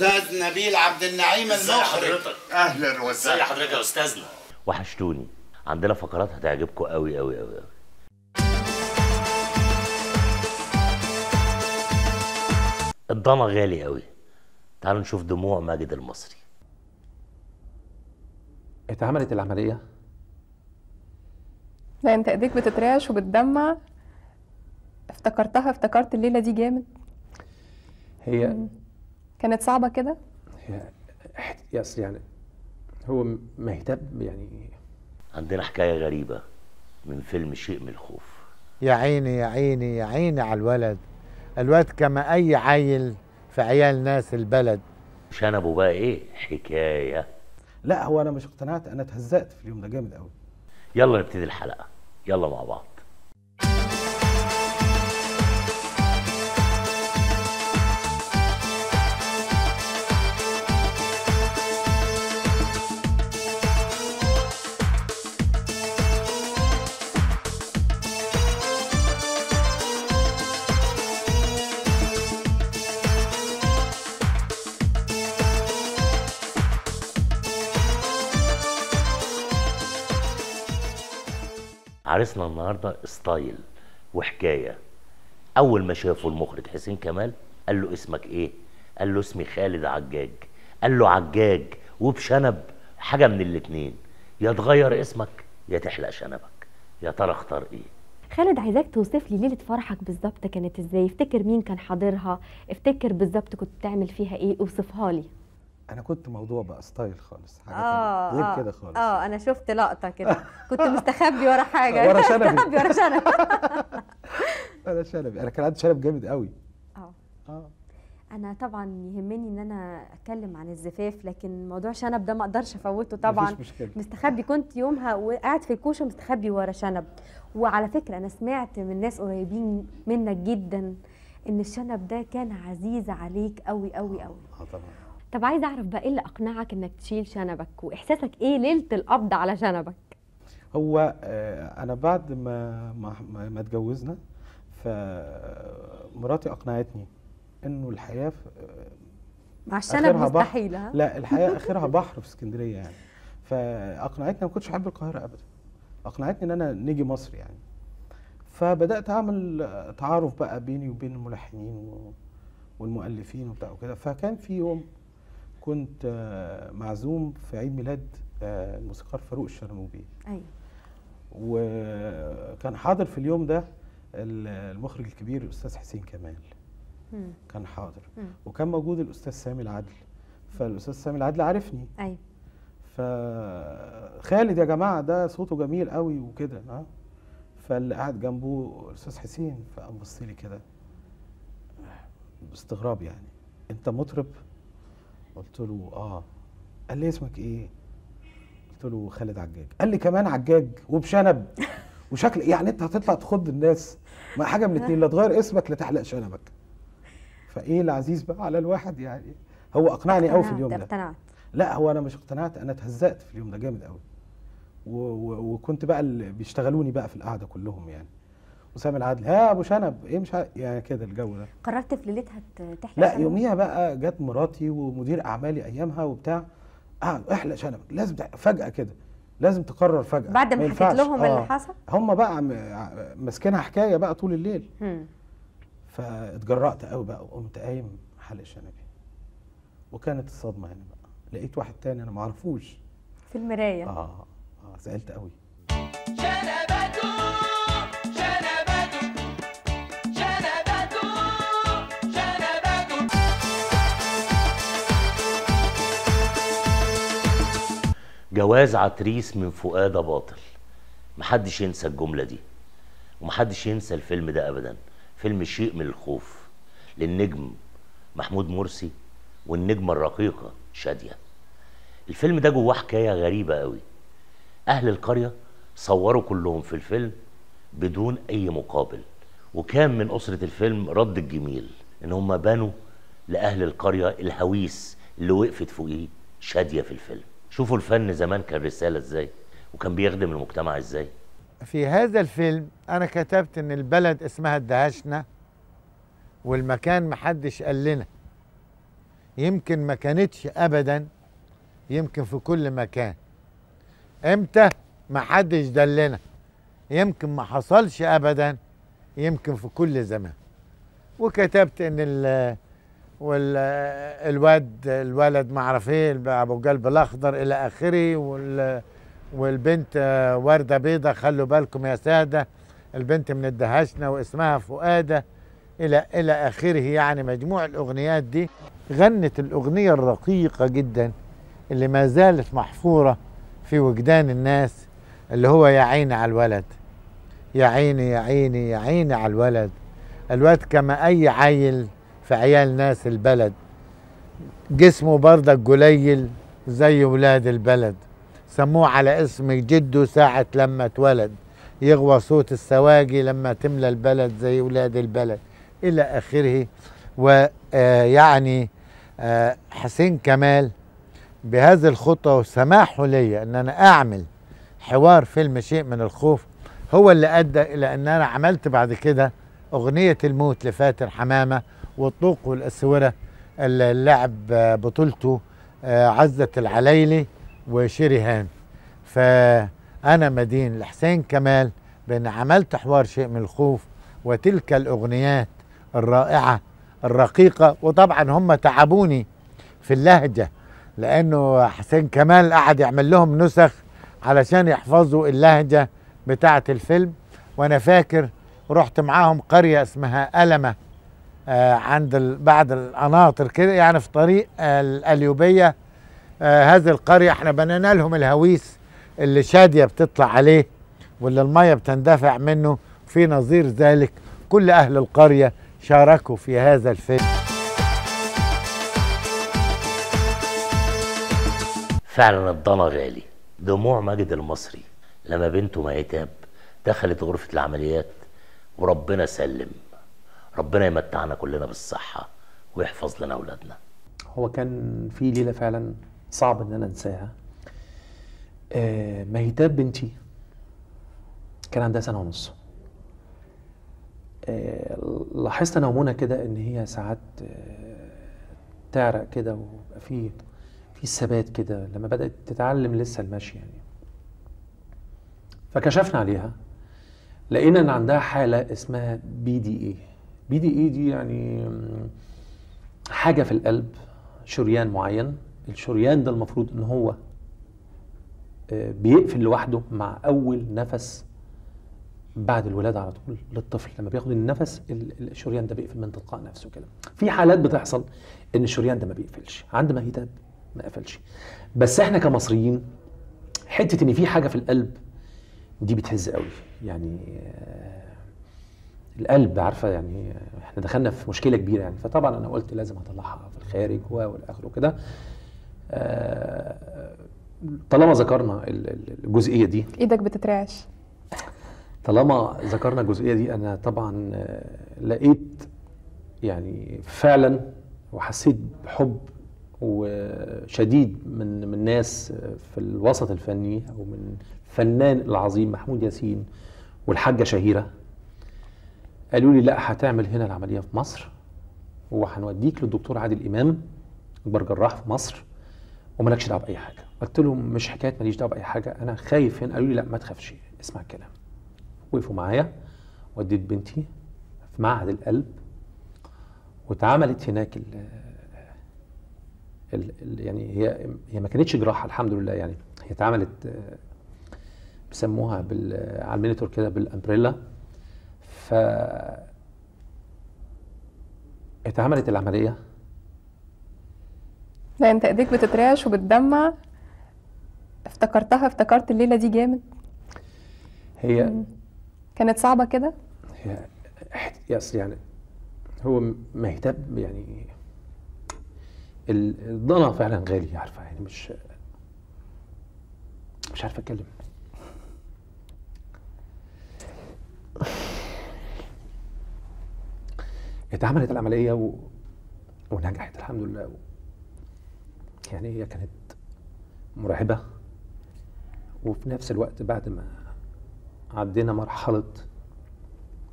الاستاذ نبيل عبد النعيم ازي المخرج حضرتك اهلا ازي وسهلا حضرتك يا استاذنا وحشتوني عندنا فقرات هتعجبكم قوي قوي قوي قوي الضنا غالي قوي تعالوا نشوف دموع ماجد المصري اتعملت العملية لا انت ايديك بتترعش وبتدمع افتكرتها افتكرت الليلة دي جامد هي كانت صعبة كده هي يا أصل يعني هو م- مهتم يعني عندنا حكاية غريبة من فيلم شيء من الخوف يا عيني يا عيني يا عيني على الولد الواد كما اي عيل في عيال ناس البلد شنبه بقى ايه حكاية لا هو انا مش اقتنعت انا اتهزقت في اليوم ده جامد قوي يلا نبتدي الحلقة يلا مع بعض عرسنا النهارده ستايل وحكايه اول ما شافه المخرج حسين كمال قال له اسمك ايه قال له اسمي خالد عجاج قال له عجاج وبشنب حاجه من الاتنين يا تغير اسمك يا تحلق شنبك يا ترى اختار ايه خالد عايزاك توصف لي ليله فرحك بالظبط كانت ازاي افتكر مين كان حاضرها افتكر بالظبط كنت بتعمل فيها ايه اوصفها لي انا كنت موضوع بقى ستايل خالص حاجه اه تانية. غير آه، كده خالص اه انا شفت لقطه كده كنت مستخبي ورا حاجه ورا شنبي. مستخبي ورا شنب انا شنبي انا كان عندي شنب جامد قوي اه اه انا طبعا يهمني ان انا اتكلم عن الزفاف لكن موضوع شنب ده ما اقدرش افوته طبعا مفيش مشكله مستخبي كنت يومها وقاعد في الكوشه مستخبي ورا شنب وعلى فكره انا سمعت من ناس قريبين منك جدا ان الشنب ده كان عزيز عليك قوي قوي قوي اه طبعا طب عايزه اعرف بقى ايه اللي اقنعك انك تشيل شنبك واحساسك ايه ليله القبض على شنبك هو آه انا بعد ما ما, ما, ما اتجوزنا فمراتي اقنعتني انه الحياه في مع الشنب آخرها بحر. مستحيل ها لا الحياه اخرها بحر في اسكندريه يعني فاقنعتني ما كنتش احب القاهره ابدا اقنعتني ان انا نيجي مصر يعني فبدات اعمل تعارف بقى بيني وبين الملحنين و- والمؤلفين وبتاع وكده فكان في يوم كنت آه، معزوم في عيد ميلاد آه، الموسيقار فاروق الشرنوبي ايوه وكان حاضر في اليوم ده ال- المخرج الكبير الاستاذ حسين كمال مم. كان حاضر مم. وكان موجود الاستاذ سامي العدل فالاستاذ سامي العدل عارفني ايوه فخالد يا جماعه ده صوته جميل قوي وكده ها فاللي قاعد جنبه الاستاذ حسين فقام بص لي كده باستغراب يعني انت مطرب قلت له اه قال لي اسمك ايه قلت له خالد عجاج قال لي كمان عجاج وبشنب وشكل يعني انت هتطلع تخض الناس ما حاجه من اتنين لا تغير اسمك لا تحلق شنبك فايه العزيز بقى على الواحد يعني هو اقنعني قوي في اقتنعت- اليوم ده اقتنعت لا هو انا مش اقتنعت انا اتهزقت في اليوم ده جامد قوي و... و... وكنت بقى اللي بيشتغلوني بقى في القعده كلهم يعني وسام العدل ها ابو شنب ايه مش ع... يعني كده الجو ده قررت في ليلتها ت- تحلق لا شنب؟ يوميها بقى جت مراتي ومدير اعمالي ايامها وبتاع اه احلق شنبك لازم تع- فجاه كده لازم تقرر فجاه بعد ما حكيت ينفعش. لهم اللي آه. حصل هم بقى عم- ع- ماسكينها حكايه بقى طول الليل مم. فاتجرأت قوي بقى وقمت قايم حلق شنبي وكانت الصدمه هنا بقى لقيت واحد تاني انا ما اعرفوش في المرايه اه اه زعلت قوي جواز عتريس من فؤاد باطل محدش ينسى الجملة دي ومحدش ينسى الفيلم ده أبدا فيلم شيء من الخوف للنجم محمود مرسي والنجمة الرقيقة شادية الفيلم ده جواه حكاية غريبة قوي أهل القرية صوروا كلهم في الفيلم بدون أي مقابل وكان من أسرة الفيلم رد الجميل إن هم بنوا لأهل القرية الهويس اللي وقفت فوقيه شادية في الفيلم شوفوا الفن زمان كان رسالة ازاي وكان بيخدم المجتمع ازاي في هذا الفيلم انا كتبت ان البلد اسمها الدهشنا والمكان محدش قال لنا يمكن ما كانتش ابدا يمكن في كل مكان امتى ما حدش دلنا يمكن ما حصلش ابدا يمكن في كل زمان وكتبت ان ال والواد الولد ما اعرف ايه ابو قلب الاخضر الى اخره وال والبنت آه، ورده بيضه خلوا بالكم يا ساده البنت من الدهشنا واسمها فؤاده الى الى اخره يعني مجموع الاغنيات دي غنت الاغنيه الرقيقه جدا اللي ما زالت محفوره في وجدان الناس اللي هو يا عيني على الولد يا عيني يا عيني يا عيني على الولد الواد كما اي عيل في عيال ناس البلد جسمه برضك قليل زي ولاد البلد سموه على اسم جده ساعة لما اتولد يغوى صوت السواقي لما تملى البلد زي ولاد البلد إلى آخره ويعني حسين كمال بهذه الخطوة وسماحه لي أن أنا أعمل حوار فيلم شيء من الخوف هو اللي أدى إلى أن أنا عملت بعد كده أغنية الموت لفاتن حمامة والطوق والأسورة اللي لعب بطولته آه، عزة العليلي وشريهان فأنا مدين لحسين كمال بأن عملت حوار شيء من الخوف وتلك الأغنيات الرائعة الرقيقة وطبعا هم تعبوني في اللهجة لأنه حسين كمال قعد يعمل لهم نسخ علشان يحفظوا اللهجة بتاعة الفيلم وأنا فاكر رحت معاهم قرية اسمها ألمة آه عند ال- بعد القناطر كده يعني في طريق آه الأليوبية آه هذه القرية احنا بنينا لهم الهويس اللي شادية بتطلع عليه واللي المية بتندفع منه في نظير ذلك كل أهل القرية شاركوا في هذا الفيلم فعلا الضنا غالي دموع ماجد المصري لما بنته ميتاب دخلت غرفة العمليات وربنا سلم ربنا يمتعنا كلنا بالصحة ويحفظ لنا أولادنا هو كان في ليله فعلا صعب ان انا انساها آه مهتاب بنتي كان عندها سنه ونص آه لاحظت انا ومنى كده ان هي ساعات آه تعرق كده ويبقى في في ثبات كده لما بدات تتعلم لسه المشي يعني فكشفنا عليها لقينا ان عندها حاله اسمها بي دي اي بي دي اي دي يعني مم، حاجه في القلب شريان معين الشريان ده المفروض ان هو آه، بيقفل لوحده مع اول نفس بعد الولاده على طول للطفل لما بياخد النفس ال- ال- الشريان ده بيقفل من تلقاء نفسه كده في حالات بتحصل ان الشريان ده ما بيقفلش عند مهيتاب ما قفلش بس احنا كمصريين حته ان في حاجه في القلب دي بتهز قوي يعني آه، القلب عارفه يعني احنا دخلنا في مشكله كبيره يعني فطبعا انا قلت لازم اطلعها في الخارج و- والى اخره كده آه، طالما ذكرنا ال- ال- الجزئيه دي ايدك بتترعش طالما ذكرنا الجزئيه دي انا طبعا آه، لقيت يعني فعلا وحسيت بحب وشديد من من ناس في الوسط الفني او من الفنان العظيم محمود ياسين والحاجه شهيره قالوا لي لا هتعمل هنا العمليه في مصر وهنوديك للدكتور عادل امام اكبر جراح في مصر ومالكش دعوه باي حاجه قلت لهم مش حكايه ماليش دعوه باي حاجه انا خايف هنا قالوا لي لا ما تخافش اسمع الكلام وقفوا معايا وديت بنتي في معهد القلب واتعملت هناك ال ال ال يعني هي هي ما كانتش جراحه الحمد لله يعني هي اتعملت آه، بيسموها بال على المينيتور كده بالامبريلا ف اتعملت العمليه لا انت ايديك بتترعش وبتدمع افتكرتها افتكرت الليله دي جامد هي كانت صعبه كده هي احت- يس يعني هو م- مهتاب يعني ال- الضنا فعلا غالي عارفه يعني مش مش عارف اتكلم اتعملت العمليه و... ونجحت الحمد لله و... يعني هي كانت مرعبه وفي نفس الوقت بعد ما عدينا مرحله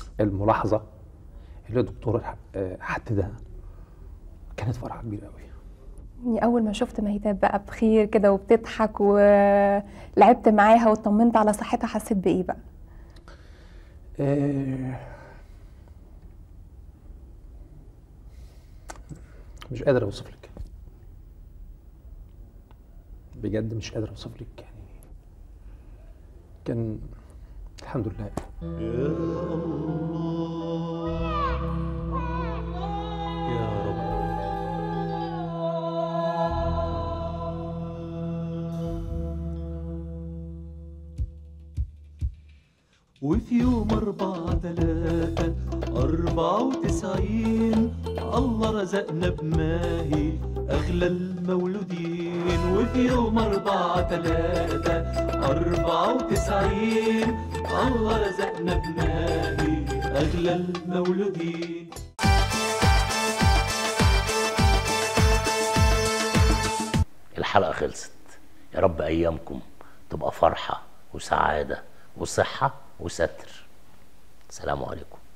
الملاحظه اللي الدكتور ح- آه، حددها كانت فرحه كبيره قوي يعني اول ما شفت مهيتاب بقى بخير كده وبتضحك ولعبت معاها واطمنت على صحتها حسيت بايه بقى آه، مش قادر اوصف لك بجد مش قادر اوصف لك يعني كان الحمد لله يا رب وفي يوم أربعة تلاتة أربعة وتسعين الله رزقنا بماهي أغلى المولودين وفي يوم أربعة تلاتة أربعة وتسعين الله رزقنا بماهي أغلى المولودين الحلقة خلصت يا رب أيامكم تبقى فرحة وسعادة وصحة وستر سلام عليكم